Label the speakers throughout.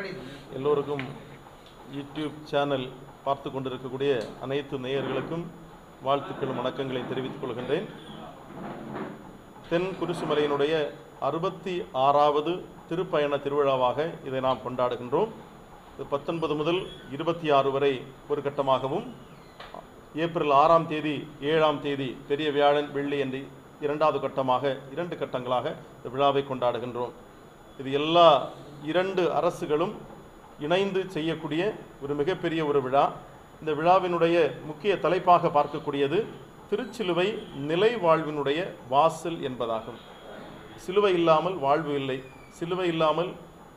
Speaker 1: எல்லோருக்கும் YouTube channel பார்த்து கொண்டிருக்கக்கூடிய அனைத்து நேயர்களுக்கும் வாழ்த்துக்களும் வணக்கங்களை தெரிவித்துக் கொள்கின்றேன் தென் குருசுமலையினுடைய அறுபத்தி ஆறாவது திருப்பயண திருவிழாவாக இதை நாம் கொண்டாடுகின்றோம் இது பத்தொன்பது முதல் இருபத்தி ஆறு வரை ஒரு கட்டமாகவும் ஏப்ரல் ஆறாம் தேதி ஏழாம் தேதி பெரிய வியாழன் வெள்ளி என்று இரண்டாவது கட்டமாக இரண்டு கட்டங்களாக இந்த விழாவை கொண்டாடுகின்றோம் இது எல்லா இரண்டு அரசுகளும் இணைந்து செய்யக்கூடிய ஒரு மிகப்பெரிய ஒரு விழா இந்த விழாவினுடைய முக்கிய தலைப்பாக பார்க்கக்கூடியது திருச்சிலுவை நிலை வாழ்வினுடைய வாசல் என்பதாகும் சிலுவை இல்லாமல் வாழ்வு இல்லை சிலுவை இல்லாமல்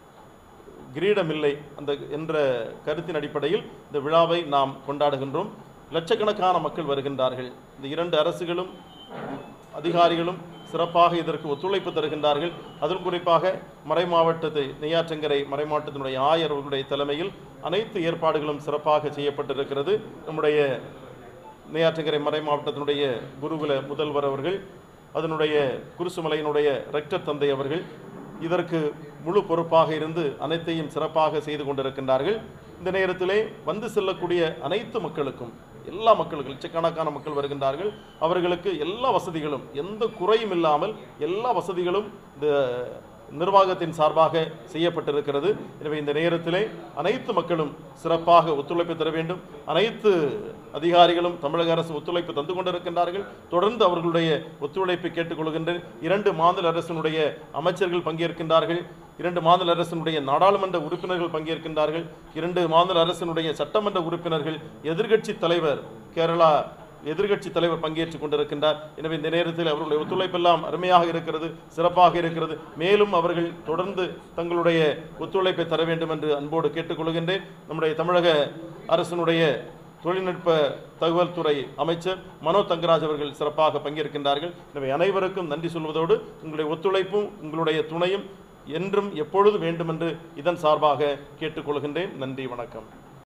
Speaker 1: கிரீடம் இல்லை அந்த என்ற கருத்தின் அடிப்படையில் இந்த விழாவை நாம் கொண்டாடுகின்றோம் லட்சக்கணக்கான மக்கள் வருகின்றார்கள் இந்த இரண்டு அரசுகளும் அதிகாரிகளும் சிறப்பாக இதற்கு ஒத்துழைப்பு தருகின்றார்கள் அதில் குறிப்பாக மறைமாவட்டத்தை நெய்யாற்றங்கரை மறைமாவட்டத்தினுடைய ஆயர் அவர்களுடைய தலைமையில் அனைத்து ஏற்பாடுகளும் சிறப்பாக செய்யப்பட்டிருக்கிறது நம்முடைய நெய்யாற்றங்கரை மறை மாவட்டத்தினுடைய குருகுல முதல்வர் அவர்கள் அதனுடைய குருசுமலையினுடைய ரெக்டர் தந்தை அவர்கள் இதற்கு முழு பொறுப்பாக இருந்து அனைத்தையும் சிறப்பாக செய்து கொண்டிருக்கின்றார்கள் இந்த நேரத்திலே வந்து செல்லக்கூடிய அனைத்து மக்களுக்கும் எல்லா மக்களுக்கும் லட்சக்கணக்கான மக்கள் வருகின்றார்கள் அவர்களுக்கு எல்லா வசதிகளும் எந்த குறையும் இல்லாமல் எல்லா வசதிகளும் இந்த நிர்வாகத்தின் சார்பாக செய்யப்பட்டிருக்கிறது எனவே இந்த நேரத்திலே அனைத்து மக்களும் சிறப்பாக ஒத்துழைப்பு தர வேண்டும் அனைத்து அதிகாரிகளும் தமிழக அரசு ஒத்துழைப்பு தந்து கொண்டிருக்கின்றார்கள் தொடர்ந்து அவர்களுடைய ஒத்துழைப்பை கேட்டுக்கொள்கின்றேன் இரண்டு மாநில அரசினுடைய அமைச்சர்கள் பங்கேற்கின்றார்கள் இரண்டு மாநில அரசினுடைய நாடாளுமன்ற உறுப்பினர்கள் பங்கேற்கின்றார்கள் இரண்டு மாநில அரசினுடைய சட்டமன்ற உறுப்பினர்கள் எதிர்க்கட்சி தலைவர் கேரளா எதிர்க்கட்சி தலைவர் பங்கேற்றுக் கொண்டிருக்கின்றார் எனவே இந்த நேரத்தில் அவர்களுடைய ஒத்துழைப்பெல்லாம் அருமையாக இருக்கிறது சிறப்பாக இருக்கிறது மேலும் அவர்கள் தொடர்ந்து தங்களுடைய ஒத்துழைப்பை தர வேண்டும் என்று அன்போடு கேட்டுக்கொள்கின்றேன் நம்முடைய தமிழக அரசினுடைய தொழில்நுட்ப தகவல் துறை அமைச்சர் மனோ தங்கராஜ் அவர்கள் சிறப்பாக பங்கேற்கின்றார்கள் எனவே அனைவருக்கும் நன்றி சொல்வதோடு உங்களுடைய ஒத்துழைப்பும் உங்களுடைய துணையும் என்றும் எப்பொழுது வேண்டும் என்று இதன் சார்பாக கேட்டுக்கொள்கின்றேன் நன்றி வணக்கம்